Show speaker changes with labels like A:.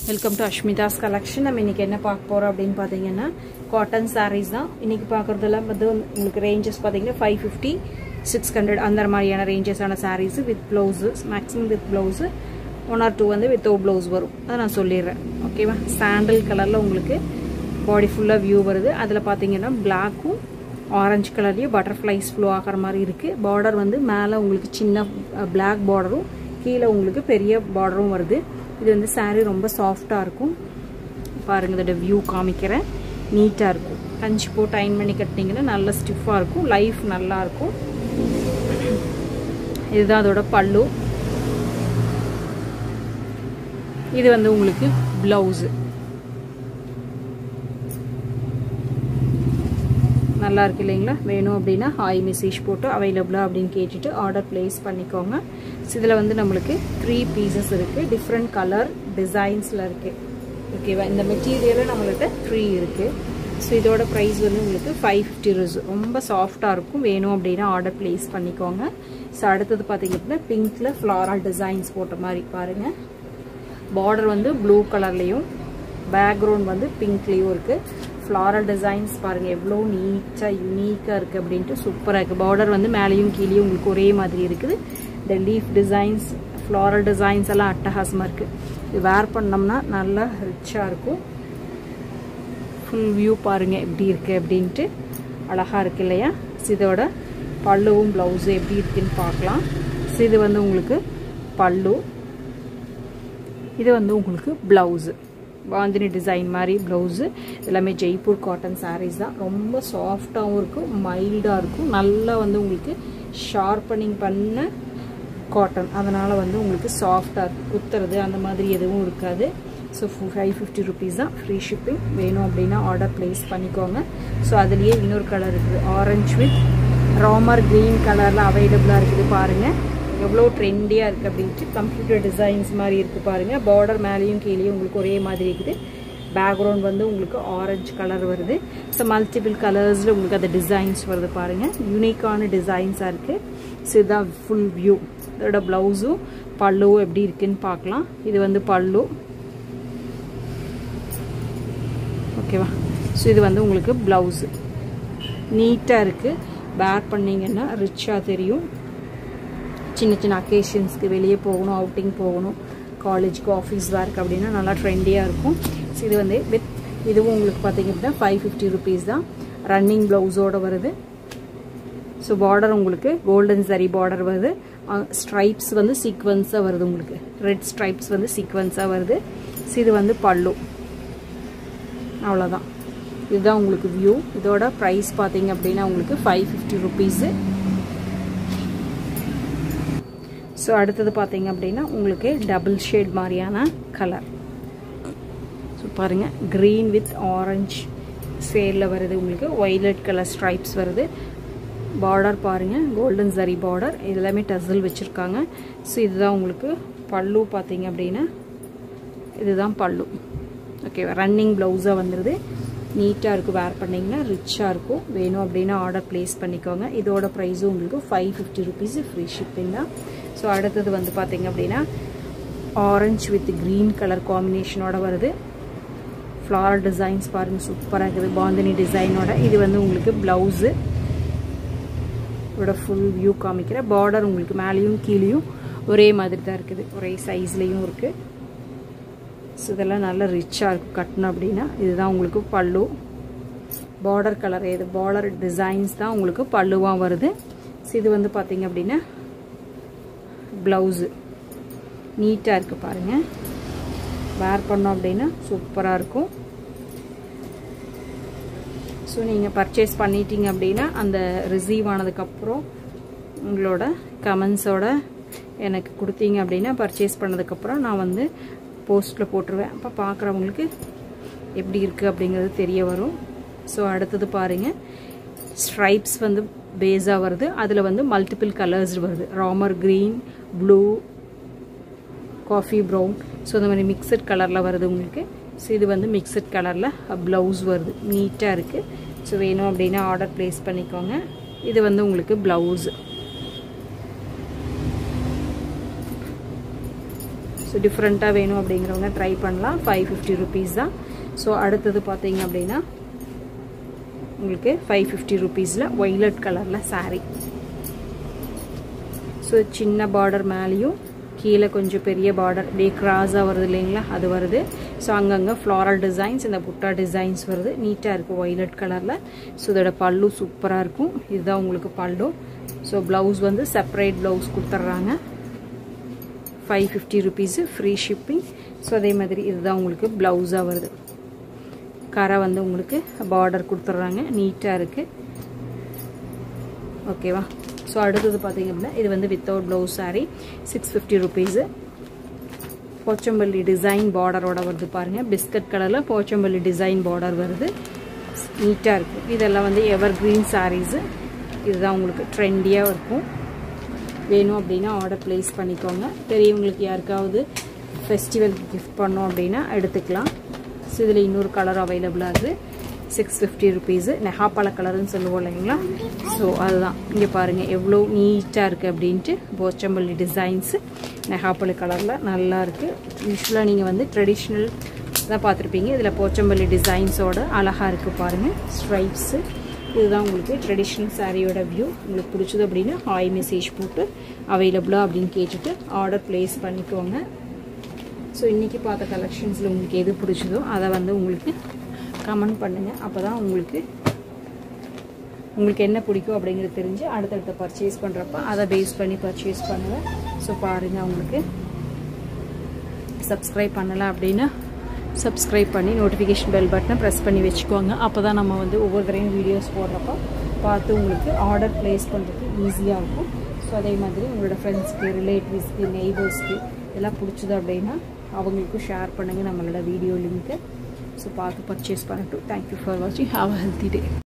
A: welcome to அஷ்மிதாஸ் collection நம்ம இன்னைக்கு என்ன பார்க்க போறோம் அப்படின்னு பார்த்தீங்கன்னா காட்டன் சாரீஸ் தான் இன்னைக்கு பார்க்குறதெல்லாம் வந்து உங்களுக்கு ரேஞ்சஸ் பார்த்தீங்கன்னா ஃபைவ் ஃபிஃப்டி சிக்ஸ் ஹண்ட்ரட் அந்த மாதிரியான ரேஞ்சஸான sarees with blouse maximum with blouse one or two வந்து வித் ஓ ப்ளவுஸ் வரும் அதை நான் சொல்லிடுறேன் ஓகேவா சாண்டல் கலரில் உங்களுக்கு பாடி ஃபுல்லாக வியூ வருது அதில் பார்த்தீங்கன்னா பிளாக்கும் ஆரஞ்சு கலர்லேயும் பட்டர்ஃப்ளைஸ் ஃப்ளோ ஆகிற மாதிரி இருக்குது பார்டர் வந்து மேலே உங்களுக்கு சின்ன பிளாக் பார்டரும் கீழே உங்களுக்கு பெரிய பார்டரும் வருது இது வந்து சாரீ ரொம்ப சாஃப்டாக இருக்கும் பாருங்கள் இதோட வியூ காமிக்கிறேன் நீட்டாக இருக்கும் கஞ்சி போட்டு அயன் பண்ணி கட்டினீங்கன்னா நல்ல ஸ்டிஃபாக இருக்கும் லைஃப் நல்லா இருக்கும் இதுதான் அதோட பல்லு இது வந்து உங்களுக்கு ப்ளவுஸு நல்லா இருக்கு இல்லைங்களா வேணும் அப்படின்னா ஹாய் மெசேஜ் போட்டு அவைலபிளா அப்படின்னு கேட்டுட்டு ஆர்டர் பிளேஸ் பண்ணிக்கோங்க இதில் வந்து நம்மளுக்கு த்ரீ பீசஸ் இருக்குது டிஃப்ரெண்ட் கலர் டிசைன்ஸில் இருக்குது ஓகேவா இந்த மெட்டீரியலில் நம்மள்கிட்ட த்ரீ இருக்குது ஸோ இதோட ப்ரைஸ் வந்து உங்களுக்கு ஃபைவ் ஃபிஃப்டி ருஸ் ரொம்ப சாஃப்டாக இருக்கும் வேணும் அப்படின்னா ஆர்டர் பிளேஸ் பண்ணிக்கோங்க ஸோ அடுத்தது பார்த்தீங்க அப்படின்னா பிங்க்கில் ஃப்ளாரல் டிசைன்ஸ் போட்ட மாதிரி பாருங்கள் பார்டர் வந்து ப்ளூ கலர்லேயும் பேக்ரவுண்ட் வந்து பிங்க்லேயும் இருக்குது ஃப்ளாரல் டிசைன்ஸ் பாருங்கள் எவ்வளோ நீட்டாக யூனிக்காக இருக்குது அப்படின்ட்டு சூப்பராக இருக்குது பார்டர் வந்து மேலேயும் கீழேயும் உங்களுக்கு ஒரே மாதிரி இருக்குது இந்த லீஃப் டிசைன்ஸ் ஃப்ளாரல் டிசைன்ஸ் எல்லாம் அட்டகாசமாக இருக்குது இது வேர் பண்ணோம்னா நல்லா ரிச்சாக இருக்கும் ஃபுல் வியூ பாருங்கள் எப்படி இருக்குது அப்படின்ட்டு அழகாக இருக்குது இல்லையா இதோட பல்லுவும் ப்ளவுஸும் எப்படி இருக்குன்னு பார்க்கலாம் ஸோ இது வந்து உங்களுக்கு பல்லு இது வந்து உங்களுக்கு ப்ளவுஸு பாந்தினி டிசைன் மாதிரி ப்ளவுஸு எல்லாமே ஜெய்ப்பூர் காட்டன் சாரீஸ் தான் ரொம்ப சாஃப்டாகவும் இருக்கும் மைல்டாக இருக்கும் நல்லா வந்து உங்களுக்கு ஷார்ப்பனிங் பண்ண காட்டன் அதனால் வந்து உங்களுக்கு சாஃப்டாக இருக்கும் குத்துறது அந்த மாதிரி எதுவும் இருக்காது ஸோ ஃபைவ் ஃபிஃப்டி ருபீஸ் தான் ஃப்ரீ ஷிப்பிங் வேணும் அப்படின்னா ஆர்டர் ப்ளேஸ் பண்ணிக்கோங்க ஸோ அதுலேயே இன்னொரு கலர் இருக்குது ஆரஞ்ச் வித் ராமர் க்ரீன் கலரில் அவைலபிளாக இருக்குது பாருங்கள் எவ்வளோ ட்ரெண்டியாக இருக்குது அப்படின்ட்டு கம்ப்யூட்டர் டிசைன்ஸ் மாதிரி இருக்குது பாருங்கள் பார்டர் மேலேயும் கீழேயும் உங்களுக்கு ஒரே மாதிரி இருக்குது பேக்ரவுண்ட் வந்து உங்களுக்கு ஆரஞ்சு கலர் வருது ஸோ மல்டிபிள் கலர்ஸில் உங்களுக்கு அந்த டிசைன்ஸ் வருது பாருங்கள் யூனிக்கான டிசைன்ஸாக இருக்குது ஸோ இதுதான் ஃபுல் வியூ இதோட ப்ளவுஸும் பல்லுவும் எப்படி இருக்குன்னு பார்க்கலாம் இது வந்து பல்லு ஓகேவா ஸோ இது வந்து உங்களுக்கு ப்ளவுஸு நீட்டாக இருக்குது வேர் பண்ணிங்கன்னா ரிச்சாக தெரியும் சின்ன சின்ன அக்கேஷன்ஸ்க்கு வெளியே போகணும் அவுட்டிங் போகணும் காலேஜ்க்கு ஆஃபீஸ் ஒர்க் அப்படின்னா நல்லா ட்ரெண்டியாக இருக்கும் ஸோ இது வந்து வித் இதுவும் உங்களுக்கு பார்த்தீங்க அப்படின்னா ஃபைவ் ஃபிஃப்டி ருபீஸ் தான் ரன்னிங் ப்ளவுஸோடு வருது ஸோ பார்டர் உங்களுக்கு கோல்டன் சரி பார்டர் வருது ஸ்ட்ரைப்ஸ் வந்து சீக்வன்ஸாக வருது உங்களுக்கு ரெட் ஸ்ட்ரைப்ஸ் வந்து சீக்வன்ஸாக வருது ஸோ இது வந்து பல்லு அவ்வளோதான் இதுதான் உங்களுக்கு வியூ இதோட ப்ரைஸ் பார்த்தீங்க அப்படின்னா உங்களுக்கு ஃபைவ் ஃபிஃப்டி ருபீஸு ஸோ அடுத்தது பார்த்தீங்க அப்படின்னா உங்களுக்கு டபுள் ஷேட் மாதிரியான கலர் ஸோ பாருங்கள் க்ரீன் வித் ஆரஞ்ச் சேரில் வருது உங்களுக்கு ஒய்லட் கலர் ஸ்ட்ரைப்ஸ் வருது பார்டர் பாருங்கள் கோல்டன் சரி பார்டர் எல்லாமே டசல் வச்சுருக்காங்க ஸோ இதுதான் உங்களுக்கு பல்லு பார்த்தீங்க அப்படின்னா இதுதான் பல்லு ஓகேவா ரன்னிங் ப்ளவுஸாக வந்துடுது நீட்டாக இருக்கும் வேர் பண்ணிங்கன்னா ரிச்சாக இருக்கும் வேணும் அப்படின்னா ஆர்டர் ப்ளேஸ் பண்ணிக்கோங்க இதோட ப்ரைஸும் உங்களுக்கு five fifty rupees free shipping தான் ஸோ அடுத்தது வந்து பார்த்தீங்க அப்படின்னா ஆரஞ்ச் வித் க்ரீன் கலர் காம்பினேஷனோட வருது ஃப்ளார் டிசைன்ஸ் பாருங்கள் சூப்பராக இருக்குது பாந்தினி டிசைனோட இது வந்து உங்களுக்கு ப்ளவுஸு இதோட ஃபுல் வியூ காமிக்கிற பார்டர் உங்களுக்கு மேலேயும் கீழேயும் ஒரே மாதிரி தான் இருக்குது ஒரே சைஸ்லேயும் இருக்குது ஸோ இதெல்லாம் நல்லா ரிச்சாக இருக்கும் கட்டணும் அப்படின்னா இதுதான் உங்களுக்கு பல்லு பார்டர் கலர் இது பார்டர் டிசைன்ஸ் தான் உங்களுக்கு பல்லுவாக வருது ஸோ இது வந்து பார்த்தீங்க அப்படின்னா ப்ளவுஸு நீட்டாக இருக்குது பாருங்கள் வேர் பண்ணோம் அப்படின்னா சூப்பராக இருக்கும் ஸோ நீங்கள் பர்ச்சேஸ் பண்ணிட்டீங்க அப்படின்னா அந்த ரிசீவ் ஆனதுக்கப்புறம் உங்களோட கமெண்ட்ஸோட எனக்கு கொடுத்தீங்க அப்படின்னா பர்ச்சேஸ் பண்ணதுக்கப்புறம் நான் வந்து போஸ்ட்டில் போட்டுருவேன் அப்போ பார்க்குறவங்களுக்கு எப்படி இருக்குது அப்படிங்கிறது தெரிய வரும் ஸோ அடுத்தது பாருங்கள் ஸ்ட்ரைப்ஸ் வந்து பேஸாக வருது அதில் வந்து மல்டிபிள் கலர்ஸ் வருது ராமர் green blue coffee brown so இந்த மாதிரி மிக்சட் கலரில் வருது உங்களுக்கு ஸோ இது வந்து மிக்சட் கலரில் ப்ளவுஸ் வருது நீட்டாக இருக்குது ஸோ வேணும் அப்படின்னா ஆர்டர் ப்ளேஸ் பண்ணிக்கோங்க இது வந்து உங்களுக்கு ப்ளவுஸு ஸோ டிஃப்ரெண்ட்டாக வேணும் அப்படிங்கிறவங்க ட்ரை பண்ணலாம் ஃபைவ் ஃபிஃப்டி ருபீஸ் தான் ஸோ அடுத்தது பார்த்தீங்க அப்படின்னா உங்களுக்கு ஃபைவ் ஃபிஃப்டி ருபீஸில் ஒய்லட் கலரில் சாரீ ஸோ சின்ன பார்டர் மேலேயும் கீழே கொஞ்சம் பெரிய பார்டர் அப்படியே கிராஸாக வருது இல்லைங்களா அது வருது ஸோ அங்கங்கே ஃப்ளாரல் டிசைன்ஸ் இந்த புட்டா டிசைன்ஸ் வருது நீட்டாக இருக்குது ஒய்லட் கலரில் ஸோ இதோட பல்லு சூப்பராக இருக்கும் இதுதான் உங்களுக்கு பல்லு ஸோ ப்ளவுஸ் வந்து செப்பரேட் ப்ளவுஸ் கொடுத்துட்றாங்க five fifty rupees free shipping so அதே மாதிரி இதுதான் உங்களுக்கு ப்ளவுஸாக வருது கரை வந்து உங்களுக்கு பார்டர் கொடுத்துட்றாங்க நீட்டாக இருக்குது ஓகேவா ஸோ அடுத்தது பார்த்தீங்க அப்படின்னா இது வந்து without blouse saree six fifty rupees Pochampally design பார்டரோட வருது பாருங்கள் பிஸ்கட் கலரில் போச்சம்பள்ளி டிசைன் பார்டர் வருது நீட்டாக இருக்குது இதெல்லாம் வந்து எவர் க்ரீன் சாரீஸு இதுதான் உங்களுக்கு ட்ரெண்டியாக இருக்கும் வேணும் அப்படின்னா ஆர்டர் ப்ளேஸ் பண்ணிக்கோங்க பெரியவங்களுக்கு யாருக்காவது ஃபெஸ்டிவலுக்கு கிஃப்ட் பண்ணோம் அப்படின்னா எடுத்துக்கலாம் ஸோ இதில் இன்னொரு கலர் அவைலபிளாக இருக்குது சிக்ஸ் ஃபிஃப்டி ருபீஸு நெஹாப்பழ கலர்னு சொல்லுவோம் இல்லைங்களா ஸோ அதுதான் இங்கே பாருங்கள் எவ்வளோ நீட்டாக இருக்குது அப்படின்ட்டு போச்சம்பள்ளி டிசைன்ஸு நெஹாப்பழ கலரில் நல்லா இருக்குது யூஸ்வலாக நீங்கள் வந்து ட்ரெடிஷ்னல் தான் பார்த்துருப்பீங்க இதில் போச்சம்பள்ளி டிசைன்ஸோட அழகாக இருக்குது பாருங்கள் ஸ்ட்ரைப்ஸு இதுதான் உங்களுக்கு ட்ரெடிஷ்னல் சாரியோட வியூ உங்களுக்கு பிடிச்சது அப்படின்னா ஹாய் மெசேஜ் போட்டு அவைலபிளாக அப்படின்னு கேட்டுட்டு ஆர்டர் ப்ளேஸ் பண்ணிக்கோங்க ஸோ இன்றைக்கி பார்த்த கலெக்ஷன்ஸில் உங்களுக்கு எது பிடிச்சதோ அதை வந்து உங்களுக்கு கமெண்ட் பண்ணுங்கள் அப்போ தான் உங்களுக்கு உங்களுக்கு என்ன பிடிக்கும் அப்படிங்கிறது தெரிஞ்சு அடுத்தடுத்த பர்ச்சேஸ் பண்ணுறப்ப அதை பேஸ் பண்ணி பர்ச்சேஸ் பண்ணுவேன் ஸோ பாருங்கள் உங்களுக்கு சப்ஸ்கிரைப் பண்ணலை அப்படின்னா சப்ஸ்கிரைப் பண்ணி நோட்டிஃபிகேஷன் பெல் பட்டனை ப்ரெஸ் பண்ணி வச்சுக்கோங்க அப்போ தான் நம்ம வந்து ஒவ்வொரு தடையும் வீடியோஸ் போடுறப்போ பார்த்து உங்களுக்கு ஆர்டர் ப்ளேஸ் பண்ணுறதுக்கு ஈஸியாக இருக்கும் ஸோ அதே மாதிரி உங்களோட ஃப்ரெண்ட்ஸ்க்கு ரிலேட்டிவ்ஸ்க்கு நெய்பர்ஸ்க்கு இதெல்லாம் பிடிச்சது அப்படின்னா அவங்களுக்கும் ஷேர் பண்ணுங்கள் நம்மளோட வீடியோ லிங்க்கு ஸோ பார்த்து பர்ச்சேஸ் பண்ணட்டும் தேங்க்யூ ஃபார் வாட்சிங் ஹாவ் அ ஹெல்த்தி டே